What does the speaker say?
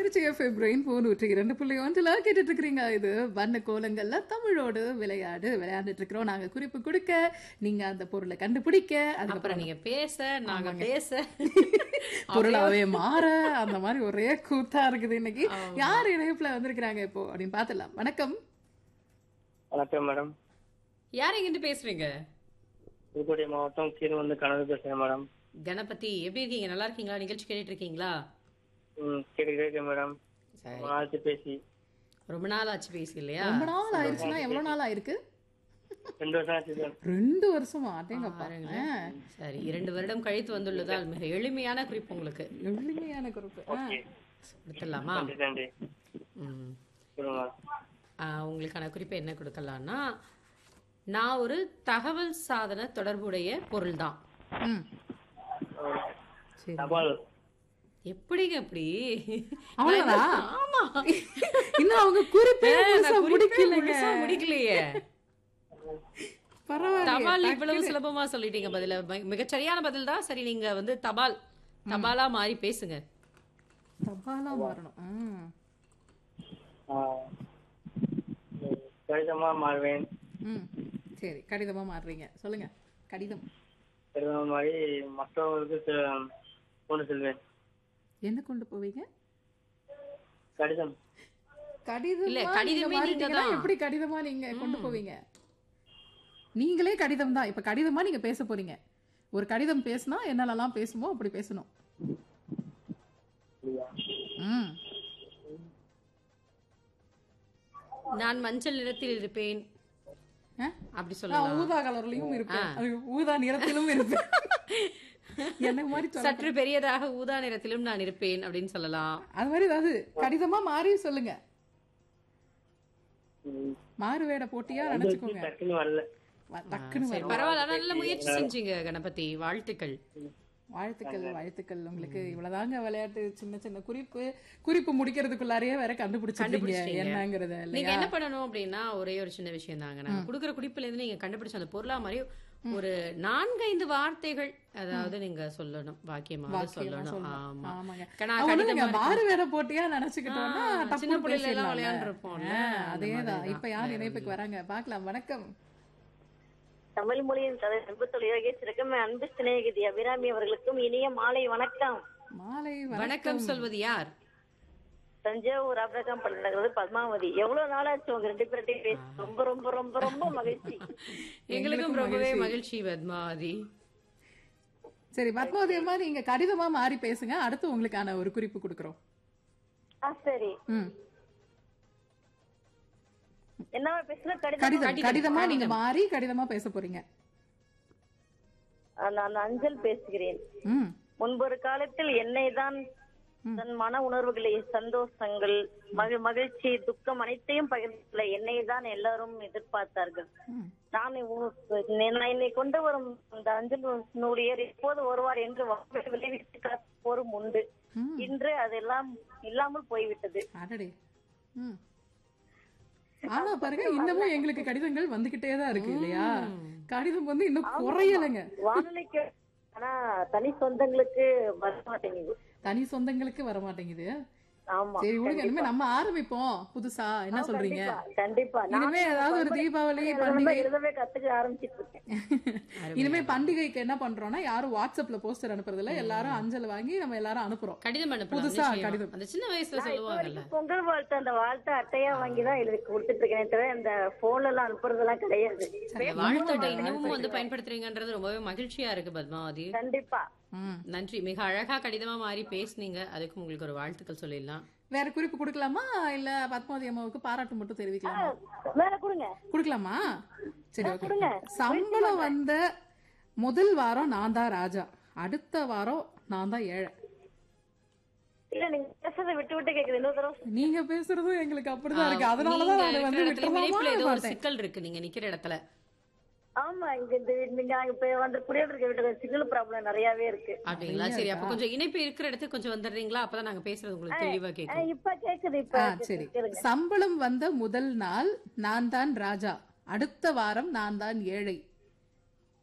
Trichy FM brain phone நூற்றி இரண்டு புள்ளி ஒன்றில் கேட்டுட்டு இருக்கிறீங்க இது வண்ண கோலங்கள்ல தமிழோடு விளையாடு விளையாண்டுட்டு இருக்கிறோம் நாங்க குறிப்பு கொடுக்க நீங்க அந்த பொருளை கண்டுபிடிக்க அதுக்கப்புறம் அப்புறம் நீங்க பேச நாங்க பேச பொருளாவே மாற அந்த மாதிரி ஒரே கூத்தா இருக்குது இன்னைக்கு யார் இணைப்புல வந்திருக்கிறாங்க இப்போ அப்படின்னு பாத்துலாம் வணக்கம் வணக்கம் மேடம் யார் எங்கிட்டு பேசுறீங்க புதுக்கோட்டை மாவட்டம் கீழே வந்து கனவு பேசுறேன் மேடம் கணபதி எப்படி இருக்கீங்க நல்லா இருக்கீங்களா நிகழ்ச்சி கேட்டுட்டு இருக்கீங்களா ம் கேட்டுக்கிட்டே இருக்கேன் மேடம் சரி ரொம்ப நாளாச்சு பேசி ரொம்ப நாள் ஆச்சு பேசி இல்லையா ரொம்ப நாள் ஆயிருச்சுன்னா எவ்வளவு நாள் ஆயிருக்கு ரெண்டு வருஷம் ஆச்சு சார் ரெண்டு வருஷமா அட்டேங்கப்பா பாருங்களேன். சரி இரண்டு வருடம் கழித்து வந்துள்ளதால் மிக எளிமையான குறிப்பு உங்களுக்கு எளிமையான குறிப்பு ஆ. கொடுத்துடலாமா நன்றி நன்றி ம். சொல்லுங்க ஆ, உங்களுக்கான குறிப்பு என்ன கொடுக்கலாம்னா நான் ஒரு தகவல் சாதன தொடர்புடைய பொருள் தான் ம். சரி தபால் எப்படிங்க அப்படி அவ்வளவுதானா? ஆமா இன்னும் அவங்க குறிப்பே முழுசா நான் குறிப்பே முடிக்கலைங்க முழுசா முடிக்கலையே பரவாயில்ல தபால் இவ்வளவு சுலபமா சொல்லிட்டீங்க பதில மி- மிகச்சரியான பதில் தான் சரி நீங்க வந்து தபால் தபாலா மாறி பேசுங்க தபாலா மாறணும் ம். ஆ, கடிதமா மாறுவேன் ம் சரி கடிதமா மாறுறீங்க சொல்லுங்க கடிதம் கடிதமா மாறி மற்றவங்களுக்கு செ- கொண்டு செல்வேன் என்ன கொண்டு போவீங்க கடிதம் கடிதம் இல்ல, நீங்க கடிதமே மாறிட்டீங்கன்னா நீங்கதான். எப்படி கடிதமா நீங்க கொண்டு போவீங்க நீங்களே கடிதம் தான் இப்ப கடிதமா நீங்க பேச போறீங்க ஒரு கடிதம் பேசினா என்னென்னலாம் பேசுமோ அப்படி பேசணும் இல்லையா? ம் நான் மஞ்சள் நிறத்தில் இருப்பேன் ஆ? அப்படி நான் சொல்லலாம் ஊதா கலர்லயும் இருப்பேன் அது ஊதா நிறத்திலும் இருப்பேன் என்ன மாதிரி சொல்ல சற்று பெரியதாக ஊதா நிறத்திலும் நான் இருப்பேன் அப்படின்னு சொல்லலாம் அது மாதிரி ஏதாவது கடிதமா மாறி சொல்லுங்க ம். மாறு வேட போட்டியா நினைச்சுக்கோங்க டக்குன்னு வரல வ- டக்குன்னு சரி வரும். பரவாயில்ல ஆனா நல்ல முயற்சி செஞ்சீங்க கணபதி வாழ்த்துக்கள் வாழ்த்துக்கள் வாழ்த்துக்கள் உங்களுக்கு இவ்வளவுதாங்க விளையாட்டு சின்ன சின்ன குறிப்பு குறிப்பு முடிக்கிறதுக்குள்ளாரையே வேற கண்டுபிடிச்சிருக்கீங்க கண்டுபிடிச்சிட்டீங்க. என்னங்கறத நீங்க இல்லையா என்ன பண்ணணும் அப்படின்னா ஒரே ஒரு சின்ன விஷயம் தாங்க நாங்க கொடுக்குற குறிப்புல இருந்து நீங்க கண்டுபிடிச்ச அந்த பொருளா மாதிரி ஒரு நான்கைந்து வார்த்தைகள் அதாவது நீங்க சொல்லணும் வாக்கியமாக சொல்லணும் ஆமா ஆமாங்க கணா அவனும் கடிதமா நீங்க இருக்கு. மாறு வேட போட்டியா நினைச்சுக்கிட்டோம்னா ஆ, டப்புன்னு சின்ன பிள்ளைல எல்லாம் பேசிடலாம்ல. விளையாண்டுருப்போம்ல. ஆ, அந்த அதேதான் மாதிரிதான். இப்ப யார் வேற இணைப்புக்கு வராங்க பாக்கலாம் வணக்கம் தமிழ் மொழியின் கதை அன்புத்தொழி யோகேஸ்வருக்கும் அன்பு சிநேகிதி அபிராமி அவர்களுக்கும் இனிய மாலை வணக்கம் மாலை வணக்கம் சொல்வது யார் தஞ்சாவூர் ஆபிரகாம் பல்நகர் பத்மாவதி எவ்வளவு நாளாச்சு உங்க ரெண்டு பேர்ட்டையும் பேசி ரொம்ப ரொம்ப ரொம்ப ரொம்ப மகிழ்ச்சி எங்களுக்கும் ரொம்பவே மகிழ்ச்சி பத்மாவதி சரி பத்மாவதி அம்மா நீங்க கடிதமா மாறி பேசுங்க அடுத்து உங்களுக்கான ஒரு குறிப்பு கொடுக்கறோம் ஆ சரி ம் என்னவா பேசுன கடிதம் கடிதம் கடிதமா நீங்க மாறி கடிதமா பேச போறீங்க ஆ, நான் அஞ்சல் பேசுகிறேன் ம் முன்பொரு காலத்தில் என்னை தான் தன் மன உணர்வுகளை சந்தோஷங்கள் மகிழ் மகிழ்ச்சி துக்கம் அனைத்தையும் பகிர்ந்துள்ள என்னை தான் எல்லாரும் எதிர்பார்த்தார்கள் ம். நான் உ- நான் என்னை கொண்டு வரும் இந்த அஞ்சல் நூலியர் எப்போது வருவார் என்று வாக்கு விளைவித்து காப்போரும் உண்டு ம். இன்று அதெல்லாம் இல்லாமல் போய்விட்டது அடடே ம் ஆனா பாருங்க இன்னமும் எங்களுக்கு கடிதங்கள் வந்துகிட்டே தான் இருக்கு இல்லையா கடிதம் வந்து இன்னும் குறையலைங்க வானொலிக்கு ஆனா தனி சொந்தங்களுக்கு வர மாட்டேங்குது தனி சொந்தங்களுக்கு வர மாட்டேங்குது ஆமா சரி விடுங்க இனிமே நம்ம ஆரம்பிப்போம் புதுசா என்ன சொல்றீங்க கண்டிப்பா, கண்டிப்பா நான் இனிமே ஏதாவது ஒரு தீபாவளி எழுதவே- பண்டிகை எழுதவே கத்துக்க ஆரம்பிச்சிட்டு இருக்கேன் இனிமே பண்டிகைக்கு என்ன பண்றோம்னா யாரும் வாட்ஸ்அப்ல போஸ்டர் அனுப்புறது இல்ல எல்லாரும் அஞ்சல் வாங்கி நம்ம எல்லாரும் அனுப்புறோம் கடிதம் அனுப்பலாம் புதுசா நிச்சயமா. கடிதம். அந்த சின்ன வயசுல சொல்லுவாங்கல்ல பொங்கல் வாழ்த்து அந்த வாழ்த்து அட்டையா வாங்கி தான் எழுதி கொடுத்துட்டு இருக்கேன் தவிர இந்த போன்ல எல்லாம் அனுப்புறதெல்லாம் கிடையாது அந்த வாழ்த்துட்டை இன்னமும் வந்து பயன்படுத்துறீங்கன்றது ரொம்பவே மகிழ்ச்சியா இருக்கு பத்மாவதி கண்டிப்பா ம். நன்றி மிக அழகா கடிதமா மாறி பேசுனீங்க அதுக்கு உங்களுக்கு ஒரு வாழ்த்துக்கள் சொல்லிடலாம் வேற குறிப்பு கொடுக்கலாமா இல்ல பத்மாவதி அம்மாவுக்கு பாராட்டு மட்டும் தெரிவிக்கலாமா வேற கொடுங்க கொடுக்கலாமா சரி ஓகே கொடுங்க. சம்பளம் வந்த முதல் வாரம் நான் தான் ராஜா அடுத்த வாரம் நான் தான் ஏழை இல்ல நீங்க பேசுறதை விட்டு விட்டு கேக்குது இன்னொரு தடவை நீங்க பேசுறதும் எங்களுக்கு அப்படிதான் இருக்கு அதனாலதான் நீங்க அதை வந்து இருக்கிற இடத்துல இணைப்புல விட்டுறலாமா ஏதோ ஒரு பார்த்தேன் சிக்கல் இருக்கு நீங்க நிக்கிற இடத்துல ஆமா இங்க இந்த நீங்க இப்ப வந்து குடியிருக்க வீட்டு சிக்னல் ப்ராப்ளம் நிறையவே இருக்கு அப்படிங்களா சரி அப்ப கொஞ்சம் இணைப்பு இருக்கிற இடத்துக்கு கொஞ்சம் வந்துடுறீங்களா அப்பதான் நாங்க பேசுறது உங்களுக்கு தெளிவா ஆ, கேட்கும் இப்ப கேக்குது இப்ப ஆ சரி சம்பளம் வந்த முதல் நாள் நான் தான் ராஜா அடுத்த வாரம் நான் தான் ஏழை